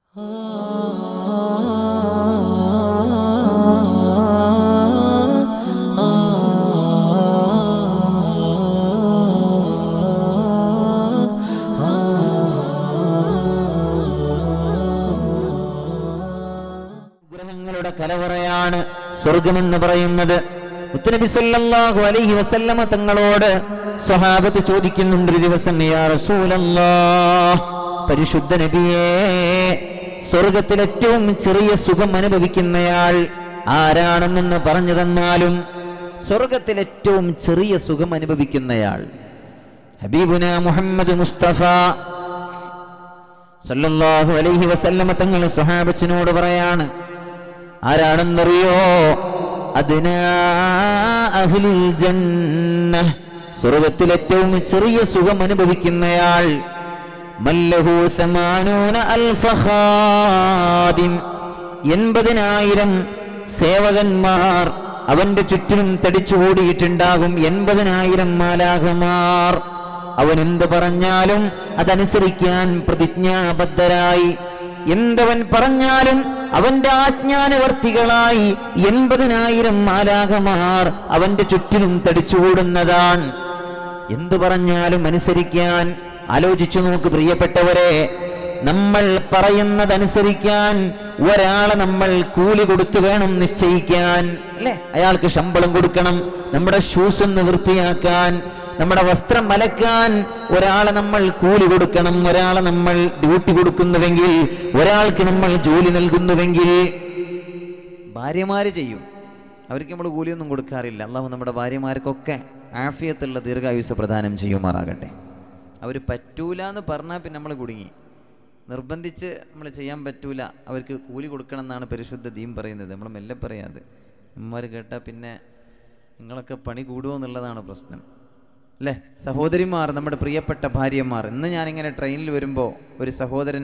ഗ്രഹങ്ങളുടെ കലവറയാണ് സ്വർഗമെന്ന് പറയുന്നത് മുത്തുനബി സല്ലല്ലാഹു അലൈഹി വസല്ലമ തങ്ങളോട് സ്വഹാബത്ത് ചോദിക്കുന്നുണ്ട് ഒരു ദിവസം യാ റസൂലല്ലാഹ് പരിശുദ്ധ നബിയേ സ്വർഗത്തിൽ ഏറ്റവും ചെറിയ സുഖം അനുഭവിക്കുന്നയാൾ ആരാണെന്നൊന്ന് പറഞ്ഞു തന്നാലും സ്വർഗത്തിൽ ഏറ്റവും ചെറിയ സുഖം അനുഭവിക്കുന്നയാൾ ഹബീബുന മുഹമ്മദ് മുസ്തഫ സല്ലല്ലാഹു അലൈഹി വസല്ലമ തങ്ങൾ സ്വഹാബത്തിനോട് പറയാണ് ആരാണെന്നറിയോ അതിനാ അഹ്ലുൽ ജന്ന സ്വർഗത്തിൽ ഏറ്റവും ചെറിയ സുഖം അനുഭവിക്കുന്നയാൾ മല്ലഹു സമാനൂന അൽഫ ഖാദിം എൺപതിനായിരം സേവകന്മാർ അവന്റെ ചുറ്റിനും തടിച്ചുകൂടിയിട്ടുണ്ടാകും എൺപതിനായിരം മാലാഖമാർ അവൻ എന്ത് പറഞ്ഞാലും അതനുസരിക്കാൻ പ്രതിജ്ഞാബദ്ധരായി എന്തവൻ പറഞ്ഞാലും അവന്റെ ആജ്ഞാനവർത്തികളായി എൺപതിനായിരം മാലാഖമാർ അവന്റെ ചുറ്റിനും തടിച്ചുകൂടുന്നതാണ് എന്തു പറഞ്ഞാലും അനുസരിക്കാൻ ആലോചിച്ചു നോക്ക് പ്രിയപ്പെട്ടവരെ നമ്മൾ പറയുന്നതനുസരിക്കാൻ ഒരാളെ നമ്മൾ കൂലി കൊടുത്തു വേണം നിശ്ചയിക്കാൻ അല്ലെ അയാൾക്ക് ശമ്പളം കൊടുക്കണം നമ്മുടെ ഷൂസ് ഒന്ന് വൃത്തിയാക്കാൻ നമ്മുടെ വസ്ത്രം അലക്കാൻ ഒരാളെ നമ്മൾ കൂലി കൊടുക്കണം ഒരാളെ നമ്മൾ ഡ്യൂട്ടി കൊടുക്കുന്നുവെങ്കിൽ ഒരാൾക്ക് നമ്മൾ ജോലി നൽകുന്നുവെങ്കിൽ ഭാര്യമാര് ചെയ്യും അവർക്ക് നമ്മൾ കൂലിയൊന്നും കൊടുക്കാറില്ല അള്ളാഹു നമ്മുടെ ഭാര്യമാർക്കൊക്കെ ആഫിയത്തുള്ള ദീർഘായുസ് പ്രദാനം ചെയ്യുമാറാകട്ടെ അവർ പറ്റൂല എന്ന് പറഞ്ഞാൽ പിന്നെ നമ്മൾ കുടുങ്ങി നിർബന്ധിച്ച് നമ്മൾ ചെയ്യാൻ പറ്റൂല അവർക്ക് കൂലി കൊടുക്കണം എന്നാണ് പരിശുദ്ധ ദീൻ പറയുന്നത് നമ്മൾ മെല്ലെ പറയാതെ അമ്മമാർ കേട്ടാൽ പിന്നെ നിങ്ങളൊക്കെ പണി കൂടുമോ എന്നുള്ളതാണ് പ്രശ്നം അല്ലേ സഹോദരിമാർ നമ്മുടെ പ്രിയപ്പെട്ട ഭാര്യമാർ ഇന്ന് ഞാനിങ്ങനെ ട്രെയിനിൽ വരുമ്പോൾ ഒരു സഹോദരൻ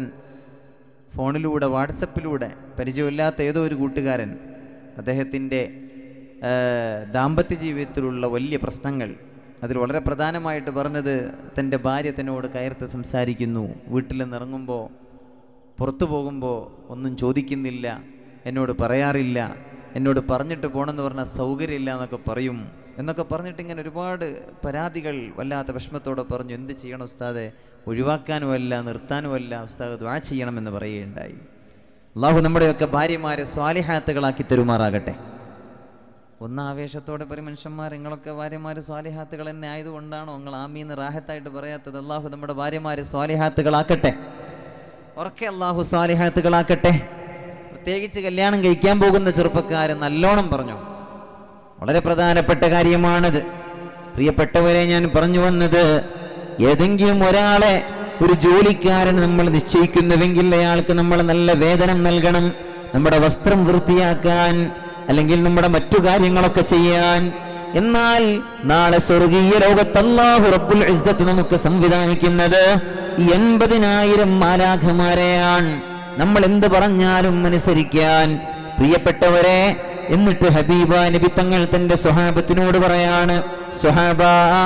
ഫോണിലൂടെ വാട്സപ്പിലൂടെ പരിചയമില്ലാത്ത ഏതോ ഒരു കൂട്ടുകാരൻ അദ്ദേഹത്തിൻ്റെ ആ, ദാമ്പത്യ ജീവിതത്തിലുള്ള വലിയ പ്രശ്നങ്ങൾ അതിൽ വളരെ പ്രധാനമായിട്ട് പറഞ്ഞത് തൻ്റെ ഭാര്യ തന്നോട് കയർത്ത് സംസാരിക്കുന്നു വീട്ടിൽ നിന്ന് ഇറങ്ങുമ്പോൾ പുറത്തു പോകുമ്പോൾ ഒന്നും ചോദിക്കുന്നില്ല എന്നോട് പറയാറില്ല എന്നോട് പറഞ്ഞിട്ട് പോകണമെന്ന് പറഞ്ഞാൽ സൗകര്യമില്ല എന്നൊക്കെ പറയും എന്നൊക്കെ പറഞ്ഞിട്ട് ഇങ്ങനെ ഒരുപാട് പരാതികൾ വല്ലാത്ത വിഷമത്തോടെ പറഞ്ഞു എന്ത് ചെയ്യണം ഉസ്താദെ ഒഴിവാക്കാനുമല്ല നിർത്താനുമല്ല ഉസ്താദ് ദ്വാ ചെയ്യണമെന്ന് പറയുകയുണ്ടായി അള്ളാഹു നമ്മുടെയൊക്കെ ഭാര്യമാരെ സ്വാലിഹാത്തുകളാക്കി തരുമാറാകട്ടെ ഒന്ന് ആവേശത്തോടെ പറയും മനുഷ്യന്മാർ നിങ്ങളൊക്കെ ഭാര്യമാർ സ്വാലിഹാത്തുകൾ തന്നെ ആയതുകൊണ്ടാണോ നിങ്ങൾ ആമീന്ന് റാഹത്തായിട്ട് പറയാത്തത് അള്ളാഹു നമ്മുടെ ഭാര്യമാരെ സ്വാലിഹാത്തുകളാക്കട്ടെ ഉറക്കെ അള്ളാഹു സ്വാലിഹാത്തുകളാക്കട്ടെ പ്രത്യേകിച്ച് കല്യാണം കഴിക്കാൻ പോകുന്ന ചെറുപ്പക്കാരൻ നല്ലോണം പറഞ്ഞു വളരെ പ്രധാനപ്പെട്ട കാര്യമാണത് പ്രിയപ്പെട്ടവരെ ഞാൻ പറഞ്ഞു വന്നത് ഏതെങ്കിലും ഒരാളെ ഒരു ജോലിക്കാരൻ നമ്മൾ നിശ്ചയിക്കുന്നുവെങ്കിൽ അയാൾക്ക് നമ്മൾ നല്ല വേതനം നൽകണം നമ്മുടെ വസ്ത്രം വൃത്തിയാക്കാൻ അല്ലെങ്കിൽ നമ്മുടെ മറ്റു കാര്യങ്ങളൊക്കെ ചെയ്യാൻ എന്നാൽ നാളെ സ്വർഗീയ ലോകത്ത് അല്ലാഹു റബ്ബുൽ ഇസ്സത്ത് നമുക്ക് സംവിധാനിക്കുന്നത് ഈ എൺപതിനായിരം മാലാഖമാരെയാണ് നമ്മൾ എന്ത് പറഞ്ഞാലും അനുസരിക്കാൻ പ്രിയപ്പെട്ടവരെ എന്നിട്ട് ഹബീബ നബി തങ്ങൾ തന്റെ സ്വഹാബത്തിനോട് പറയാണ് സ്വഹാബ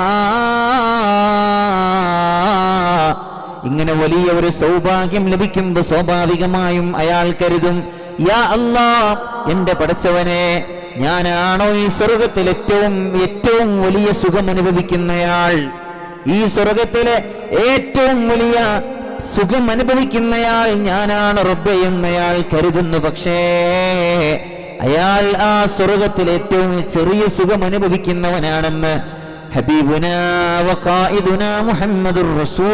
ഇങ്ങനെ വലിയ ഒരു സൗഭാഗ്യം ലഭിക്കുമ്പോൾ സ്വാഭാവികമായും അയാൾ കരുതും യാ അല്ലാ എന്റെ പടച്ചവനെ ഞാനാണോ ഈ സ്വർഗത്തിൽ ഏറ്റവും ഏറ്റവും വലിയ സുഖം അനുഭവിക്കുന്നയാൾ ഈ സ്വർഗത്തിലെ ഏറ്റവും വലിയ സുഖം അനുഭവിക്കുന്നയാൾ ഞാനാണ് റബ്ബെ എന്നയാൾ കരുതുന്നു പക്ഷേ അയാൾ ആ സ്വർഗത്തിൽ ഏറ്റവും ചെറിയ സുഖം അനുഭവിക്കുന്നവനാണെന്ന് ഹബീബുന വഖായിദുന മുഹമ്മദുർ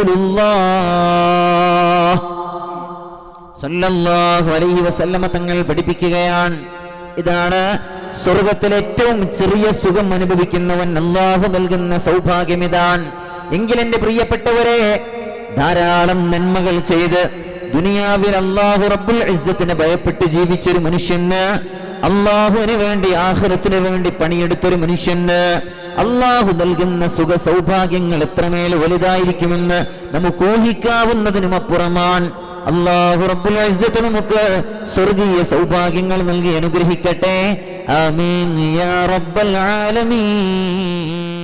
റസൂലുള്ളാഹ് സല്ലല്ലാഹു അലൈഹി വസല്ലമ തങ്ങൾ പഠിപ്പിക്കുകയാണ് ഇതാണ് സ്വർഗത്തിൽ ഏറ്റവും ചെറിയ സുഖം അനുഭവിക്കുന്നവൻ അള്ളാഹു നൽകുന്ന സൗഭാഗ്യം ഇതാണ് എങ്കിൽ എന്റെ പ്രിയപ്പെട്ടവരെ ധാരാളം നന്മകൾ ചെയ്ത് ദുനിയാവിൽ അള്ളാഹു റബ്ബുൽ ഇസ്സത്തിന് ഭയപ്പെട്ട് ജീവിച്ചൊരു മനുഷ്യന് അള്ളാഹുവിന് വേണ്ടി ആഹ്റത്തിന് വേണ്ടി പണിയെടുത്തൊരു മനുഷ്യന് അള്ളാഹു നൽകുന്ന സുഖ സൗഭാഗ്യങ്ങൾ എത്രമേൽ വലുതായിരിക്കുമെന്ന് നമുക്ക് ഊഹിക്കാവുന്നതിനും അപ്പുറമാണ് അള്ളാഹു റബ്ബുൽ ഇസ്സത്ത് നമുക്ക് സ്വർഗീയ സൗഭാഗ്യങ്ങൾ നൽകി അനുഗ്രഹിക്കട്ടെ ആമീൻ യാ റബ്ബൽ ആലമീൻ